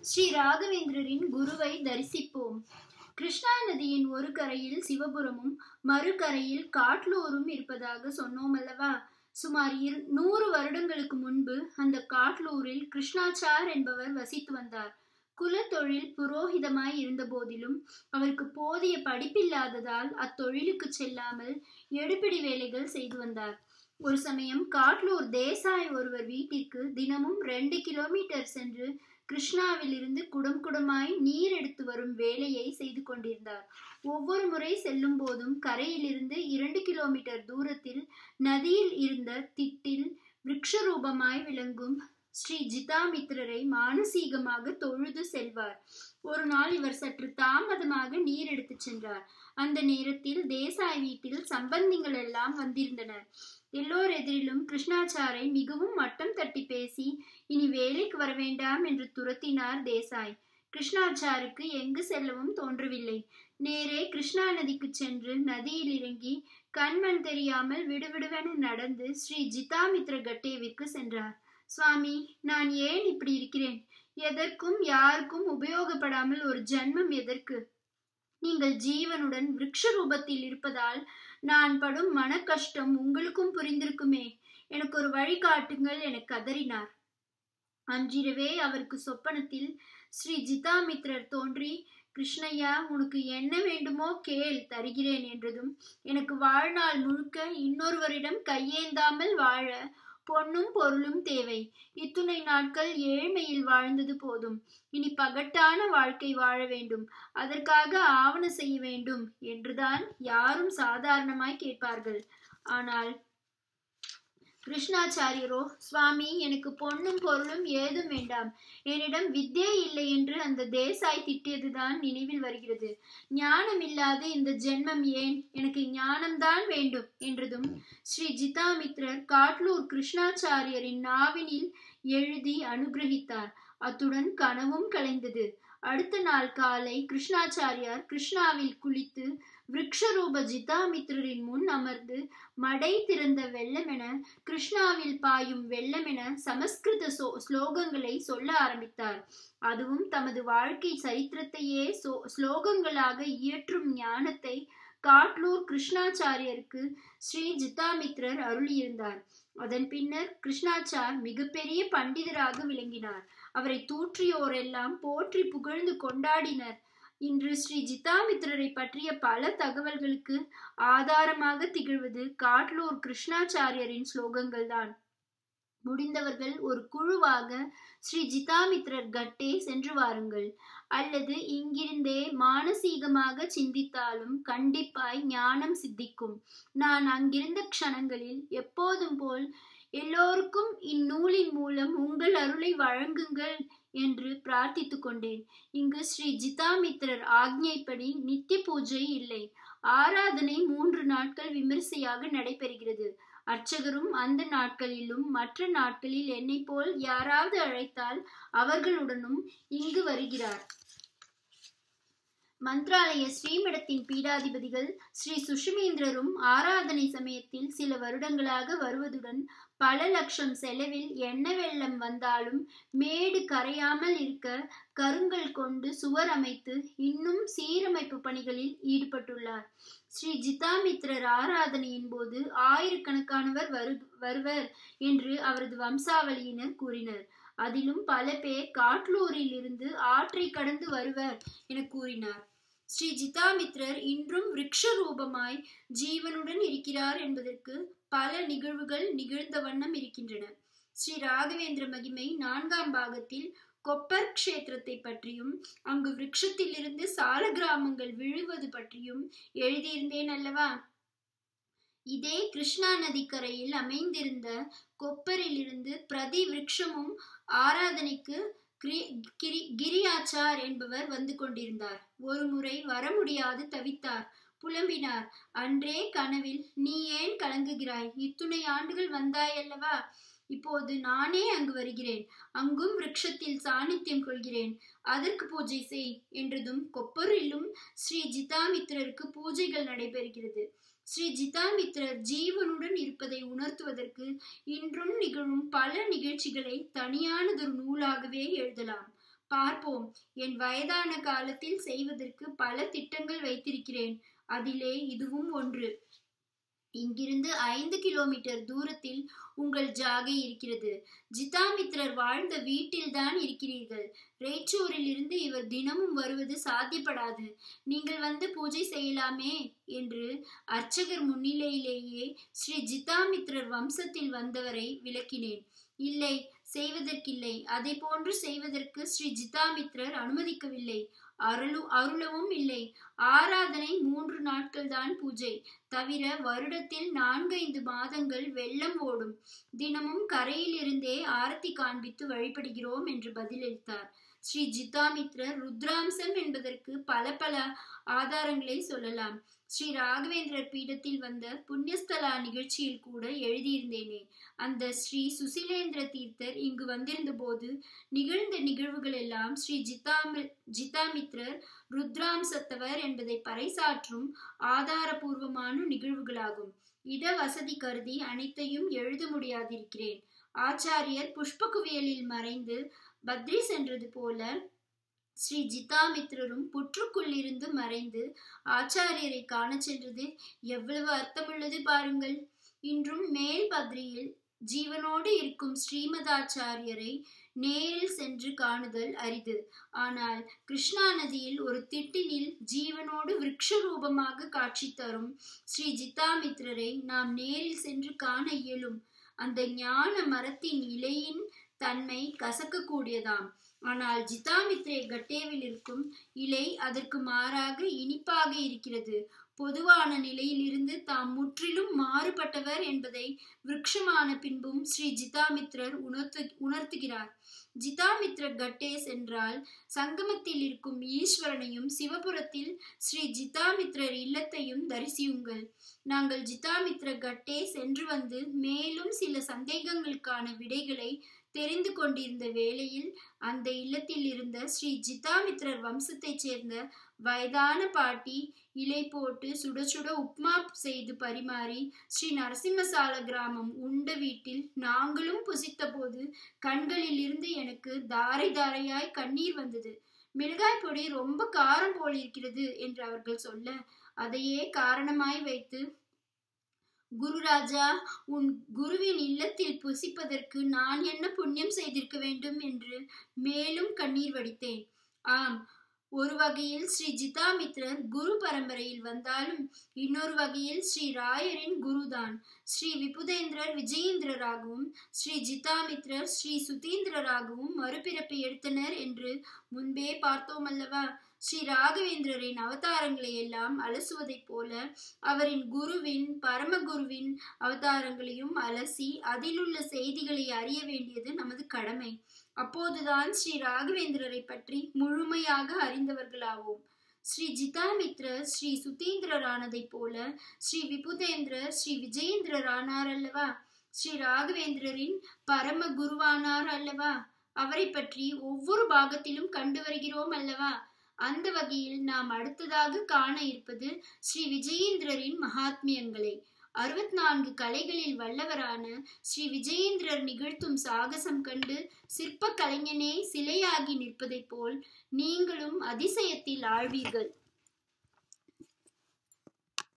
ஸ்ரீ ராகவேந்திரரின் குருவை தரிசிப்போம் கிருஷ்ணா நதியின் ஒரு கரையில் சிவபுரமும் மறுகரையில் காட்லூரும் இருப்பதாக சொன்னோம் அல்லவா சுமார் இரு நூறு வருடங்களுக்கு முன்பு அந்த காட்லூரில் கிருஷ்ணாச்சார் என்பவர் வசித்து வந்தார் குலத்தொழில் புரோகிதமாய் இருந்த போதிலும் அவருக்கு போதிய படிப்பில்லாததால் அத்தொழிலுக்கு செல்லாமல் எடுப்பிடி வேலைகள் செய்து வந்தார் ஒரு சமயம் காட்லூர் தேசாய் ஒருவர் வீட்டிற்கு தினமும் ரெண்டு கிலோமீட்டர் சென்று கிருஷ்ணாவில் இருந்து குடம் குடமாய் நீர் எடுத்து வரும் வேலையை செய்து கொண்டிருந்தார் ஒவ்வொரு முறை செல்லும் போதும் கரையிலிருந்து இரண்டு கிலோமீட்டர் தூரத்தில் நதியில் இருந்த திட்டில் விருட்சரூபமாய் விளங்கும் ஸ்ரீ ஜிதாமித்ரரை மானசீகமாக தொழுது செல்வார் ஒரு நாள் இவர் சற்று தாமதமாக நீர் எடுத்து சென்றார் அந்த நேரத்தில் தேசாய் வீட்டில் சம்பந்திகள் எல்லாம் வந்திருந்தனர் எல்லோர் எதிரிலும் கிருஷ்ணாச்சாரை மிகவும் மட்டம் தட்டி பேசி இனி வேலைக்கு வர வேண்டாம் என்று துரத்தினார் தேசாய் கிருஷ்ணாச்சாருக்கு எங்கு செல்லவும் தோன்றவில்லை நேரே கிருஷ்ணா நதிக்கு சென்று நதியில் இறங்கி கண்மண் தெரியாமல் விடுவிடுவென நடந்து ஸ்ரீ ஜிதாமித்ர கட்டேவிற்கு சென்றார் சுவாமி நான் ஏன் இப்படி இருக்கிறேன் எதற்கும் யாருக்கும் உபயோகப்படாமல் ஒரு ஜென்மம் எதற்கு நீங்கள் ஜீவனுடன் விருட்ச ரூபத்தில் இருப்பதால் நான் படும் மன கஷ்டம் உங்களுக்கும் புரிந்திருக்குமே எனக்கு ஒரு வழி காட்டுங்கள் என கதறினார் அன்றிரவே அவருக்கு சொப்பனத்தில் ஸ்ரீ ஜிதாமித்ரர் தோன்றி கிருஷ்ணய்யா உனக்கு என்ன வேண்டுமோ கேள் தருகிறேன் என்றதும் எனக்கு வாழ்நாள் முழுக்க இன்னொருவரிடம் கையேந்தாமல் வாழ பொன்னும் பொருளும் தேவை இத்துணை நாட்கள் ஏழ்மையில் வாழ்ந்தது போதும் இனி பகட்டான வாழ்க்கை வாழ வேண்டும் அதற்காக ஆவண செய்ய வேண்டும் என்றுதான் யாரும் சாதாரணமாய் கேட்பார்கள் ஆனால் கிருஷ்ணாச்சாரியரோ சுவாமி எனக்கு பொன்னும் பொருளும் ஏதும் வேண்டாம் என்னிடம் வித்யே இல்லை என்று அந்த தேசாய் திட்டியதுதான் நினைவில் வருகிறது ஞானம் இல்லாத இந்த ஜென்மம் ஏன் எனக்கு ஞானம்தான் வேண்டும் என்றதும் ஸ்ரீ ஜிதாமித்ரர் காட்லூர் கிருஷ்ணாச்சாரியரின் நாவினில் எழுதி அனுகிரகித்தார் அத்துடன் கனவும் கலைந்தது அடுத்த நாள் காலை கிருஷ்ணாச்சாரியார் கிருஷ்ணாவில் குளித்து விருக்ஷரூப ஜிதாமித்ரரின் முன் அமர்ந்து மடை திறந்த வெள்ளமென கிருஷ்ணாவில் பாயும் வெள்ளமென சமஸ்கிருத ஸ்லோகங்களை சொல்ல ஆரம்பித்தார் அதுவும் தமது வாழ்க்கை சரித்திரத்தையே ஸ்லோகங்களாக இயற்றும் ஞானத்தை காட்லூர் கிருஷ்ணாச்சாரியருக்கு ஸ்ரீ ஜிதாமித்ரர் அருளியிருந்தார் அதன் பின்னர் கிருஷ்ணாச்சார் மிகப்பெரிய பண்டிதராக விளங்கினார் அவரை தூற்றியோரெல்லாம் போற்றி புகழ்ந்து கொண்டாடினர் இன்று ஸ்ரீ ஜிதாமித்ரரை பற்றிய பல தகவல்களுக்கு ஆதாரமாக திகழ்வது காட்லூர் கிருஷ்ணாச்சாரியரின் ஸ்லோகங்கள் தான் முடிந்தவர்கள் ஒரு குழுவாக ஸ்ரீ ஜிதாமித்ரர் கட்டே சென்று வாருங்கள் அல்லது இங்கிருந்தே மானசீகமாக சிந்தித்தாலும் கண்டிப்பாய் ஞானம் சித்திக்கும் நான் அங்கிருந்த க்ஷணங்களில் எப்போதும் போல் எல்லோருக்கும் இந்நூலின் மூலம் உங்கள் அருளை வழங்குங்கள் என்று பிரார்த்தித்து கொண்டேன் இங்கு ஸ்ரீ ஜிதாமித்ரர் ஆக்ஞைப்படி நித்திய பூஜை இல்லை ஆராதனை மூன்று நாட்கள் விமரிசையாக நடைபெறுகிறது அர்ச்சகரும் அந்த நாட்களிலும் மற்ற நாட்களில் என்னை போல் யாராவது அழைத்தால் அவர்களுடனும் இங்கு வருகிறார் மந்த்ராலய ஸ்ரீமடத்தின் பீடாதிபதிகள் ஸ்ரீ சுஷுமேந்திரரும் ஆராதனை சமயத்தில் சில வருடங்களாக வருவதுடன் பல லட்சம் செலவில் என்ன வெள்ளம் வந்தாலும் மேடு கரையாமல் இருக்க கருங்கல் கொண்டு சுவர் அமைத்து இன்னும் சீரமைப்பு பணிகளில் ஈடுபட்டுள்ளார் ஸ்ரீ ஜிதாமித்ரர் ஆராதனையின் போது ஆயிரக்கணக்கானவர் வரு வருவர் என்று அவரது வம்சாவளியினர் கூறினர் அதிலும் பல பேர் காட்லூரில் இருந்து ஆற்றை கடந்து வருவர் என கூறினார் ஸ்ரீ ஜிதாமித்ரர் இன்றும் விருட்ச ரூபமாய் ஜீவனுடன் இருக்கிறார் என்பதற்கு பல நிகழ்வுகள் நிகழ்ந்த வண்ணம் இருக்கின்றன ஸ்ரீ ராகவேந்திர மகிமை நான்காம் பாகத்தில் கொப்பர் க்ஷேத்திரத்தை பற்றியும் அங்கு விருட்சத்திலிருந்து சால கிராமங்கள் விழுவது பற்றியும் எழுதியிருந்தேன் அல்லவா இதே கிருஷ்ணா நதிக்கரையில் அமைந்திருந்த கொப்பரிலிருந்து பிரதி விருட்சமும் ஆராதனைக்கு கிரியாச்சார் என்பவர் வந்து கொண்டிருந்தார் ஒரு முறை வர முடியாது தவித்தார் புலம்பினார் அன்றே கனவில் நீ ஏன் கலங்குகிறாய் இத்துணை ஆண்டுகள் வந்தாயல்லவா இப்போது நானே அங்கு வருகிறேன் அங்கும் விரக்ஷத்தில் சாநித்தியம் கொள்கிறேன் அதற்கு பூஜை செய் என்றதும் கொப்பரிலும் ஸ்ரீ ஜிதாமித்ரருக்கு பூஜைகள் நடைபெறுகிறது ஸ்ரீ ஜிதாமித்ரர் ஜீவனுடன் இருப்பதை உணர்த்துவதற்கு இன்றும் நிகழும் பல நிகழ்ச்சிகளை தனியானதொரு நூலாகவே எழுதலாம் பார்ப்போம் என் வயதான காலத்தில் செய்வதற்கு பல திட்டங்கள் வைத்திருக்கிறேன் அதிலே இதுவும் ஒன்று இங்கிருந்து ஐந்து கிலோமீட்டர் தூரத்தில் உங்கள் ஜாகை இருக்கிறது ஜிதாமித்ரர் வாழ்ந்த வீட்டில்தான் இருக்கிறீர்கள் ரேச்சூரில் இருந்து இவர் தினமும் வருவது சாத்தியப்படாது நீங்கள் வந்து பூஜை செய்யலாமே என்று அர்ச்சகர் முன்னிலையிலேயே ஸ்ரீ ஜிதாமித்ரர் வம்சத்தில் வந்தவரை விளக்கினேன் இல்லை செய்வதற்கில்லை அதை போன்று செய்வதற்கு ஸ்ரீ ஜிதாமித்ரர் அனுமதிக்கவில்லை அருளு அருளவும் இல்லை ஆராதனை மூன்று நாட்கள் தான் பூஜை தவிர வருடத்தில் நான்கைந்து மாதங்கள் வெள்ளம் ஓடும் தினமும் கரையில் இருந்தே ஆரத்தி காண்பித்து வழிபடுகிறோம் என்று பதிலளித்தார் ஸ்ரீ ஜிதாமித்ரர் ருத்ராம்சம் என்பதற்கு பல பல ஆதாரங்களை சொல்லலாம் ஸ்ரீ ராகவேந்திரர் பீடத்தில் வந்த புண்ணியஸ்தலா நிகழ்ச்சியில் கூட எழுதியிருந்தேனே அந்த ஸ்ரீ சுசிலேந்திர தீர்த்தர் இங்கு வந்திருந்த போது நிகழ்ந்த நிகழ்வுகள் எல்லாம் ஸ்ரீ ஜிதாமி ஜிதாமித்ரர் ருத்ராம்சத்தவர் என்பதை பறைசாற்றும் ஆதாரபூர்வமான நிகழ்வுகளாகும் இட வசதி கருதி அனைத்தையும் எழுத முடியாதிருக்கிறேன் ஆச்சாரியர் புஷ்பகுவியலில் மறைந்து பத்ரி சென்றது போல ஸ்ரீ ஜிதாமித்ரரும் புற்றுக்குள்ளிருந்து மறைந்து ஆச்சாரியரை காண சென்றது எவ்வளவு அர்த்தமுள்ளது பாருங்கள் இன்றும் மேல் பத்ரியில் ஜீவனோடு இருக்கும் ஸ்ரீமதாச்சாரியரை நேரில் சென்று காணுதல் அரிது ஆனால் கிருஷ்ணா நதியில் ஒரு திட்டினில் ஜீவனோடு விருட்ச ரூபமாக காட்சி தரும் ஸ்ரீ ஜிதாமித்ரரை நாம் நேரில் சென்று காண இயலும் அந்த ஞான மரத்தின் இலையின் தன்மை கசக்கக்கூடியதாம் ஆனால் ஜிதாமித்ரே கட்டேவில் இருக்கும் இலை அதற்கு மாறாக இனிப்பாக இருக்கிறது பொதுவான நிலையிலிருந்து தாம் முற்றிலும் மாறுபட்டவர் என்பதை விருட்சமான பின்பும் ஸ்ரீ ஜிதாமித்ரர் உணர்த்து உணர்த்துகிறார் ஜிதாமித்ர கட்டேஸ் என்றால் சங்கமத்தில் இருக்கும் ஈஸ்வரனையும் சிவபுரத்தில் ஸ்ரீ ஜிதாமித்ரர் இல்லத்தையும் தரிசியுங்கள் நாங்கள் ஜிதாமித்ர கட்டே சென்று வந்து மேலும் சில சந்தேகங்களுக்கான விடைகளை தெரிந்து கொண்டிருந்த வேளையில் அந்த இல்லத்தில் இருந்த ஸ்ரீ ஜிதாமித்ரர் வம்சத்தைச் சேர்ந்த வயதான பாட்டி இலை போட்டு சுட சுட உப்மா செய்து பரிமாறி ஸ்ரீ நரசிம்மசால கிராமம் உண்ட வீட்டில் நாங்களும் புசித்த போது கண்களில் இருந்து எனக்கு தாரை தாரையாய் கண்ணீர் வந்தது மிளகாய் பொடி ரொம்ப காரம் போல் இருக்கிறது என்று அவர்கள் சொல்ல அதையே காரணமாய் வைத்து குருராஜா உன் குருவின் இல்லத்தில் புசிப்பதற்கு நான் என்ன புண்ணியம் செய்திருக்க வேண்டும் என்று மேலும் கண்ணீர் வடித்தேன் ஆம் ஒரு வகையில் ஸ்ரீ ஜிதாமித்ரர் குரு பரம்பரையில் வந்தாலும் இன்னொரு வகையில் ஸ்ரீ ராயரின் குருதான் ஸ்ரீ விபுதேந்திரர் விஜயேந்திரராகவும் ஸ்ரீ ஜிதாமித்ரர் ஸ்ரீ சுதீந்திரராகவும் மறுபிறப்பு எடுத்தனர் என்று முன்பே பார்த்தோம் அல்லவா ஸ்ரீ ராகவேந்திரரின் அவதாரங்களை எல்லாம் அலசுவதைப் போல அவரின் குருவின் பரமகுருவின் அவதாரங்களையும் அலசி அதிலுள்ள செய்திகளை அறிய வேண்டியது நமது கடமை அப்போதுதான் ஸ்ரீ ராகவேந்திரரை பற்றி முழுமையாக அறிந்தவர்களாவோம் ஸ்ரீ ஜிதாமித்ரர் ஸ்ரீ சுதீந்திரர் ஆனதைப் போல ஸ்ரீ விபுதேந்திரர் ஸ்ரீ விஜயேந்திரர் ஆனார் அல்லவா ஸ்ரீ ராகவேந்திரரின் பரம குருவானார் அல்லவா அவரை பற்றி ஒவ்வொரு பாகத்திலும் கண்டு வருகிறோம் அல்லவா அந்த வகையில் நாம் அடுத்ததாக காண இருப்பது ஸ்ரீ விஜயேந்திரரின் மகாத்மியங்களை அறுபத்தி நான்கு கலைகளில் வல்லவரான ஸ்ரீ விஜயேந்திரர் நிகழ்த்தும் சாகசம் கண்டு சிற்ப கலைஞனே சிலையாகி நிற்பதைப் போல் நீங்களும் அதிசயத்தில் ஆழ்வீர்கள்